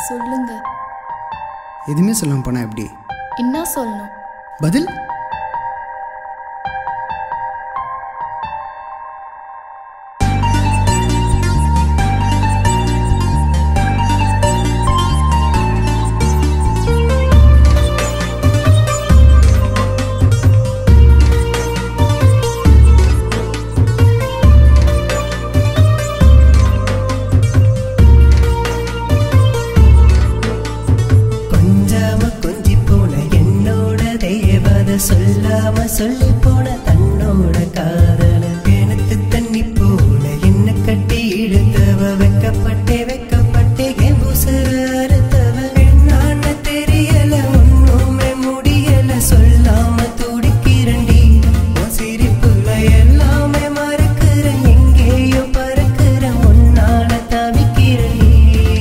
சொல்லுங்க எதுவுமே சொல்லாம போனா எப்படி என்ன சொல்லணும் பதில் கொஞ்சாம கொஞ்சி போன என்னோட தேவத சொல்லாம சொல்லி போன தன்னோட காதல கிணத்து தண்ணி போல என்ன கட்டி இழுத்தவ வெக்கப்பட்டே வெக்கப்பட்டே என் உசுர அறுத்தவ என்னான்னு தெரியல ஒண்ணுமே முடியல சொல்லாம துடிக்கிறண்டி உன் சிரிப்புல எல்லாமே மறக்கிறேன் எங்கேயோ பறக்கிறேன் உன்னால தவிக்கிறேன்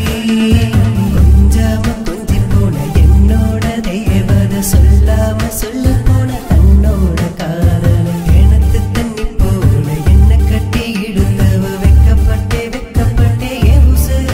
கொஞ்சாம கொஞ்சி போன என்னோட தேவத சொல்லாம சொல்லி போன தன்னோட காதல கிணத்து தண்ணி போல என்ன கட்டி இழுத்தவ வெக்கப்பட்டே வெக்கப்பட்டே என் உசுர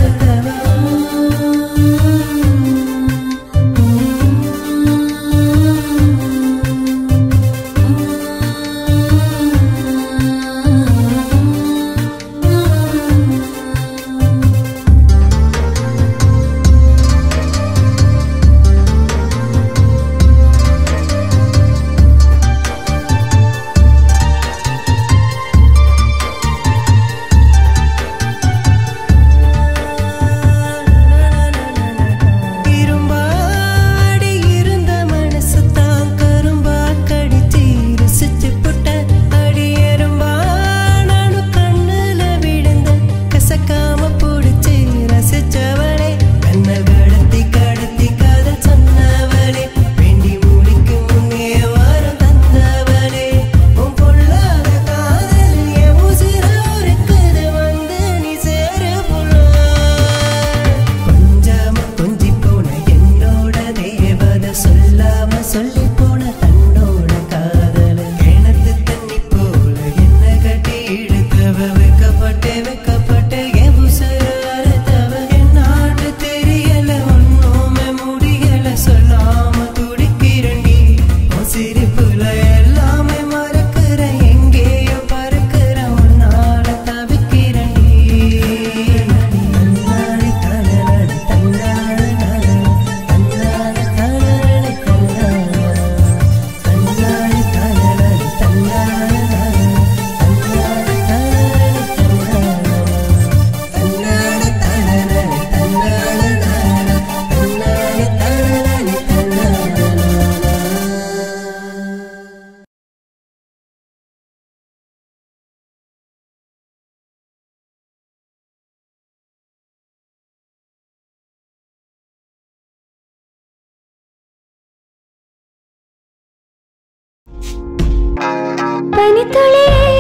இரும்பாடி இருந்த மனசு தான் கரும்பா கடிச்சு ருசிச்சு புட்ட அடி எறும்பா நானும் கண்ணுல விழுந்த கசக்காம புடிச்சு ரசிச்சவளே கண்ணல் கடத்தி கடத்தி காதல் சொன்னவளே வேண்டி முடிக்கு முன்னே வாரம் தந்தவளே உன் பொல்லாத காதல் என் உசிரா இருக்குது வந்து நீ சேர புள்ள கொஞ்சாம கொஞ்சி போன என்னோட தேவத சொல்லாம சொல்லி போன தன்னோட காதல கிணத்து தண்ணி போல என்ன கட்டி இழுத்தவ வெக்கப்பட்டு வெக்கப்பட்டு என் உசுர அறுத்தவ என் நாட்டு தெரியல ஒண்ணுமே முடியல சொல்லாம துடிக்கிறண்டி உன் சிரிப்புல எல்லாமே மறக்கிறேன் எங்கேயோ பறக்கிறேன் உன்னால தவிக்கிறண்டி தன்னாடி தனனடி தன்னாடி தன்னாடி தன்னாடி தன்னாடி தனனடி தன்னாடி தன்னாடி தனனடி தன்னாடி தன்னாடி தனனடி தன்னாடி பனித்துளியே